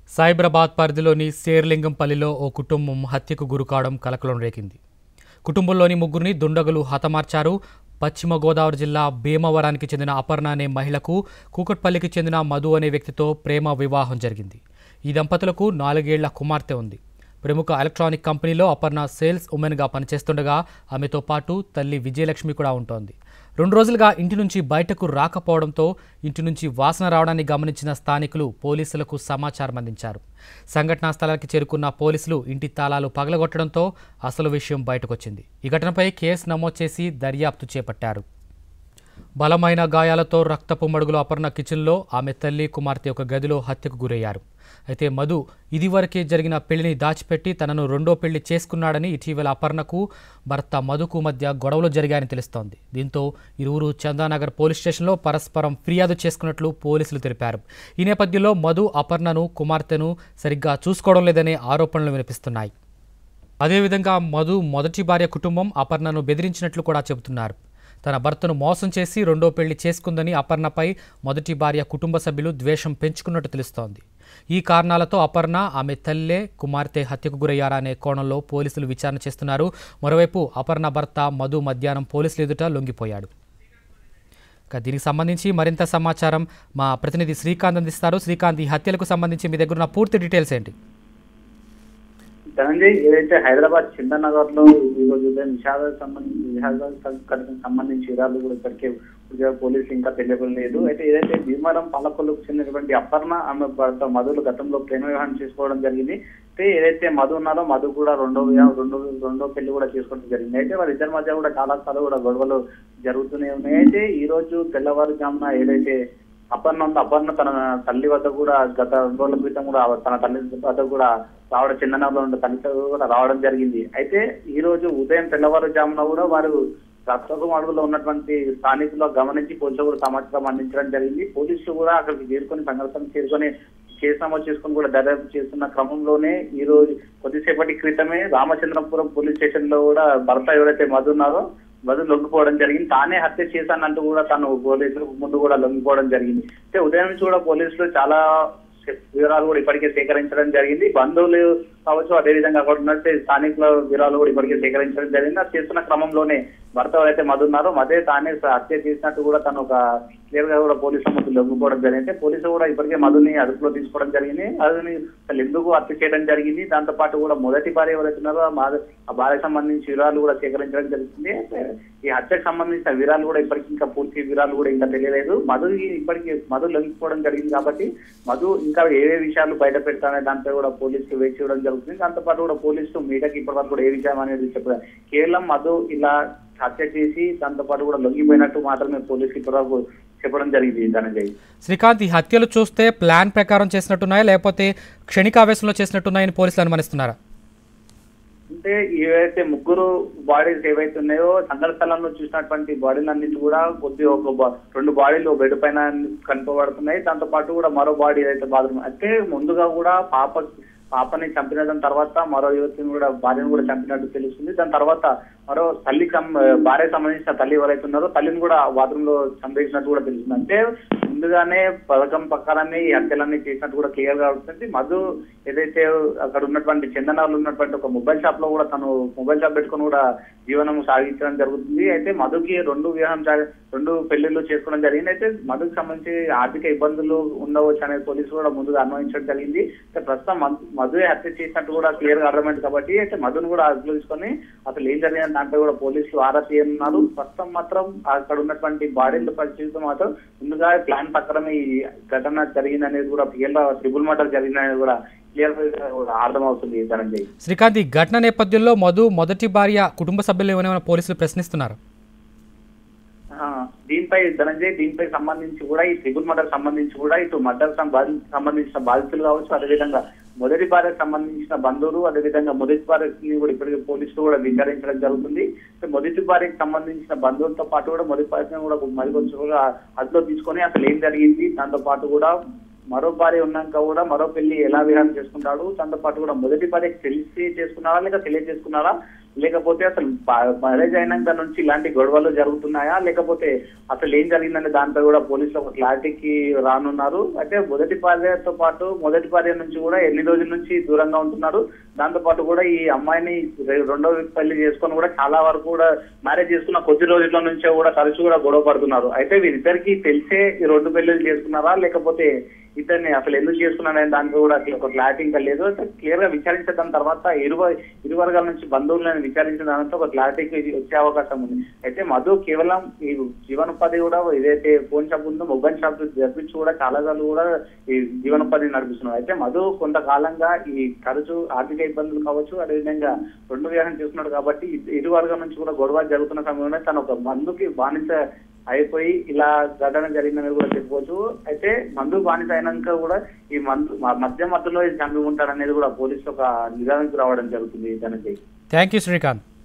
సైబరాబాద్ పరిధిలోని శేర్లింగంపల్లిలో ఓ కుటుంబం హత్యకు గురికావడం కలకలం రేకింది కుటుంబంలోని ముగ్గురిని దుండగులు హతమార్చారు పశ్చిమ గోదావరి జిల్లా భీమవరానికి చెందిన అపర్ణ అనే మహిళకు కూకట్పల్లికి చెందిన మధు అనే వ్యక్తితో ప్రేమ వివాహం జరిగింది ఈ దంపతులకు నాలుగేళ్ల కుమార్తె ఉంది ప్రముఖ ఎలక్ట్రానిక్ కంపెనీలో అపర్ణ సేల్స్ ఉమెన్గా పనిచేస్తుండగా ఆమెతో పాటు తల్లి విజయలక్ష్మి కూడా ఉంటోంది రెండు రోజులుగా ఇంటి నుంచి బయటకు రాకపోవడంతో ఇంటి నుంచి వాసన రావడాన్ని గమనించిన స్థానికులు పోలీసులకు సమాచారం అందించారు సంఘటనా స్థలానికి చేరుకున్న పోలీసులు ఇంటి తాళాలు పగలగొట్టడంతో అసలు విషయం బయటకొచ్చింది ఈ ఘటనపై కేసు నమోదు చేసి దర్యాప్తు చేపట్టారు బలమైన గాయాలతో రక్తపు మడుగులో అపర్ణ కిచెన్లో ఆమె తల్లి కుమార్తె ఒక గదిలో హత్యకు గురయ్యారు అయితే మధు ఇదివరకే జరిగిన పెళ్లిని దాచిపెట్టి తనను రెండో పెళ్లి చేసుకున్నాడని ఇటీవల అపర్ణకు భర్త మధుకు మధ్య గొడవలు జరిగాయని తెలుస్తోంది దీంతో ఇరువురు చందానగర్ పోలీస్ స్టేషన్లో పరస్పరం ఫిర్యాదు చేసుకున్నట్లు పోలీసులు తెలిపారు ఈ నేపథ్యంలో మధు అపర్ణను కుమార్తెను సరిగ్గా చూసుకోవడం లేదనే ఆరోపణలు వినిపిస్తున్నాయి అదేవిధంగా మధు మొదటి భార్య కుటుంబం అపర్ణను బెదిరించినట్లు కూడా చెబుతున్నారు తన భర్తను మోసం చేసి రెండో పెళ్లి చేసుకుందని అపర్ణపై మొదటి భార్య కుటుంబ సభ్యులు ద్వేషం పెంచుకున్నట్టు తెలుస్తోంది ఈ కారణాలతో అపర్ణ ఆమె తల్లే కుమార్తె హత్యకు గురయ్యారా అనే కోణంలో పోలీసులు విచారణ చేస్తున్నారు మరోవైపు అపర్ణ భర్త మధు మధ్యాహ్నం పోలీసులు ఎదుట లొంగిపోయాడు ఇక దీనికి సంబంధించి మరింత సమాచారం మా ప్రతినిధి శ్రీకాంత్ అందిస్తారు శ్రీకాంత్ ఈ హత్యలకు సంబంధించి మీ దగ్గర ఉన్న పూర్తి డీటెయిల్స్ ఏంటి ధనంజయ్ ఏదైతే హైదరాబాద్ చందనగర్ లో ఈ రోజు ఉదయం విషాద సంబంధించి విషాద ఘటనకు సంబంధించి వివరాలు కూడా ఇప్పటికే పూర్తిగా పోలీసులు ఇంకా తెలియలేదు అయితే ఏదైతే భీమవరం పాలకొల్లుకు చెందినటువంటి అపర్ణ ఆమె భర్త మధులు గతంలో ప్రేమ వివాహం చేసుకోవడం జరిగింది అయితే ఏదైతే మధు ఉన్నారో మధు కూడా రెండో వివాహం రెండో రెండో పెళ్లి కూడా చేసుకోవడం జరిగింది అయితే వాళ్ళ ఇద్దరి మధ్య కూడా చాలా సార్లు కూడా గొడవలు జరుగుతూనే ఉన్నాయి అయితే ఈ రోజు తెల్లవారుజామున ఏదైతే అపర్ణ ఉంది అపర్ణ తన తల్లి వద్ద కూడా గత రెండు రోజుల క్రితం కూడా తన తల్లి వద్ద కూడా రావడం చిన్ననాలో ఉన్న తల్లితో కూడా రావడం జరిగింది అయితే ఈ రోజు ఉదయం తెల్లవారుజామున కూడా వారు రక్తపు అడుగులో ఉన్నటువంటి స్థానికులు గమనించి పోలీసులు కూడా సమాచారం అందించడం జరిగింది పోలీసులు కూడా అక్కడికి చేరుకొని సంఘటన చేరుకొని కేసు నమోదు చేసుకుని కూడా దర్యాప్తు చేస్తున్న క్రమంలోనే ఈ రోజు కొద్దిసేపటి క్రితమే రామచంద్రపురం పోలీస్ స్టేషన్ లో కూడా భర్త ఎవరైతే మధు ఉన్నారో మధు లొంగిపోవడం జరిగింది తానే హత్య చేశానంటూ కూడా తను పోలీసులకు ముందు కూడా లొంగిపోవడం జరిగింది అయితే ఉదయం నుంచి కూడా పోలీసులు చాలా వివరాలు కూడా ఇప్పటికే సేకరించడం జరిగింది బంధువులు కావచ్చు అదేవిధంగా అక్కడ ఉన్నట్టు స్థానికుల వివరాలు కూడా ఇప్పటికే సేకరించడం జరిగింది అది చేస్తున్న క్రమంలోనే భర్త ఎవరైతే మధు ఉన్నారో మదే తానే హత్య చేసినట్టు కూడా తను ఒక క్లియర్ గా కూడా పోలీసుల ముందు లొంగిపోవడం జరిగింది పోలీసులు కూడా ఇప్పటికే మధుని అదుపులో తీసుకోవడం జరిగింది అదని అసలు ఎందుకు హత్య చేయడం జరిగింది దాంతో పాటు కూడా మొదటి భార్య ఎవరైతే ఉన్నారో ఆ మా- ఆ భార్యకు సంబంధించి వివరాలు కూడా సేకరించడం జరుగుతుంది అయితే ఈ హత్యకు సంబంధించిన వివరాలు కూడా ఇప్పటికి ఇంకా పూర్తి వివరాలు కూడా ఇంకా తెలియలేదు మధుకి ఇప్పటికి మధు లొంగిపోవడం జరిగింది కాబట్టి మధు ఇంకా ఏ ఏ విషయాలు బయట పెడతానే దాంపై కూడా పోలీసులు వేచి చూడడం జరుగుతుంది దాంతో పాటు కూడా పోలీసులు మీడియాకి ఇప్పటి వరకు కూడా ఏ విషయం అనేది చెప్పలేదు కేవలం మధు ఇలా హత్య చేసి దాంతో పాటు కూడా లొంగిపోయినట్టు మాత్రమే పోలీసులు ఇప్పటి వరకు చెప్పడం జరిగింది ధనంజయ్ శ్రీకాంత్ ఈ హత్యలు చూస్తే ప్లాన్ ప్రకారం చేసినట్టున్నాయా లేకపోతే క్షణికావేశంలో చేసినట్టున్నాయని పోలీసులు అనుమానిస్తున్నారా అంటే ఏవైతే ముగ్గురు బాడీస్ ఏవైతే ఉన్నాయో సంఘటన స్థలంలో చూసినటువంటి బాడీలన్నింటి కూడా కొద్ది ఒక బా- రెండు బాడీలు బెడ్ పైన కనిపబడుతున్నాయి దాంతో పాటు కూడా మరో బాడీ ఏదైతే బాత్రూమ్ అయితే ముందుగా కూడా పాప పాపని చంపిన దాని తర్వాత మరో యువతిని కూడా భార్యను కూడా చంపినట్టు తెలుస్తుంది దాని తర్వాత మరో తల్లి భార్య సంబంధించిన తల్లి ఎవరైతే ఉన్నారో తల్లిని కూడా బాత్రూమ్ లో చంపేసినట్టు కూడా తెలుస్తుంది అంటే ముందుగానే పథకం ప్రకారమే ఈ హత్యలన్నీ చేసినట్టు కూడా క్లియర్ గా అవుతుంది మధు ఏదైతే అక్కడ ఉన్నటువంటి చందనాలు ఉన్నటువంటి ఒక మొబైల్ షాప్ లో కూడా తను మొబైల్ షాప్ పెట్టుకొని కూడా జీవనం సాగించడం జరుగుతుంది అయితే మధుకి రెండు వివాహం జా- రెండు పెళ్లిళ్ళు చేసుకోవడం జరిగింది అయితే మధుకి సంబంధించి ఆర్థిక ఇబ్బందులు ఉండవచ్చు అనేది పోలీసులు కూడా ముందుగా అనుమానించడం జరిగింది అయితే ప్రస్తుతం మధు- మధువే హత్య చేసినట్టు కూడా క్లియర్ గా అర్థమైంది కాబట్టి అయితే మధును కూడా అదుపులో తీసుకొని అసలు ఏం జరిగింది దాంట్లో కూడా పోలీసులు ఆరా తీయనున్నారు ప్రస్తుతం మాత్రం అక్కడ ఉన్నటువంటి బాడీలు పరిశీలిస్తే మాత్రం ముందుగా ప్లాన్ ప్రకారం ఈ ఘటన జరిగింది అనేది కూడా క్లియర్ ట్రిపుల్ మర్డర్ జరిగింది అనేది కూడా క్లియర్ అర్థమవుతుంది ధనంజయ్ శ్రీకాంత్ ఈ ఘటన నేపథ్యంలో మధు మొదటి భార్య కుటుంబ సభ్యులు ఏమైనా పోలీసులు ప్రశ్నిస్తున్నారు ఆ, దీనిపై ధనంజయ్ దీనిపై సంబంధించి కూడా ఈ ట్రిపుల్ మర్డర్ సంబంధించి కూడా ఇటు మర్డర్ సంబంధించిన బాధితులు కావచ్చు అదేవిధంగా మొదటి భార్యకు సంబంధించిన బంధువులు అదేవిధంగా మొదటి భార్యని కూడా ఇప్పటికే పోలీసులు కూడా విచారించడం జరుగుతుంది అయితే మొదటి భార్యకు సంబంధించిన బంధువులతో పాటు కూడా మొదటి భార్యను కూడా మరి కొంచెం కూడా అదుపులో తీసుకొని అసలు ఏం జరిగింది దాంతో పాటు కూడా మరో భార్య ఉన్నాక కూడా మరో పెళ్లి ఎలా విహారం చేసుకుంటాడు దాంతో పాటు కూడా మొదటి భార్య తెలిసి చేసుకున్నారా లేక తెలియ చేసుకున్నారా లేకపోతే అసలు మ్యారేజ్ అయినాక నుంచి ఇలాంటి గొడవలు జరుగుతున్నాయా లేకపోతే అసలు ఏం జరిగిందనే దానిపై కూడా పోలీసులు ఒక క్లారిటీకి రానున్నారు అయితే మొదటి భార్యతో పాటు మొదటి భార్య నుంచి కూడా ఎన్ని రోజుల నుంచి దూరంగా ఉంటున్నారు దాంతో పాటు కూడా ఈ అమ్మాయిని రె- రెండో పెళ్లి చేసుకొని కూడా చాలా వరకు కూడా మ్యారేజ్ చేసుకున్న కొద్ది రోజుల నుంచే కూడా తరచు కూడా గొడవ పడుతున్నారు అయితే వీరిద్దరికి తెలిసే ఈ రెండు పెళ్లిళ్ళు చేసుకున్నారా లేకపోతే ఇతన్ని అసలు ఎందుకు చేసుకున్నారనే దానికి కూడా అసలు ఒక క్లారిటీ ఇంకా లేదు అయితే క్లియర్ గా విచారించిన తర్వాత ఇరు ఇరు వర్గాల నుంచి బంధువులను విచారించిన దాంతో ఒక క్లారిటీకి వచ్చే అవకాశం ఉంది అయితే మధు కేవలం ఈ జీవనోపాధి కూడా ఏదైతే ఫోన్ షాప్ ఉందో మొబైల్ షాప్ జరిపించి కూడా చాలా సార్లు కూడా ఈ జీవనోపాధి నడిపిస్తున్నారు అయితే మధు కొంతకాలంగా ఈ ఖర్చు ఆర్థిక ఇబ్బందులు కావచ్చు అదేవిధంగా రెండు వివాహం చేస్తున్నాడు కాబట్టి ఇ- ఇరు వర్గాల నుంచి కూడా గొడవ జరుగుతున్న సమయంలో తను ఒక మందుకి బానిస అయిపోయి ఇలా ఘటన జరిగిందని కూడా చెప్పుకోవచ్చు అయితే మందు బానిస అయినాక కూడా ఈ మందు మ- మధ్య మధ్యలో చంపి ఉంటాడనేది కూడా పోలీసులు ఒక నిజానికి రావడం జరుగుతుంది దానికి థ్యాంక్ యూ శ్రీకాంత్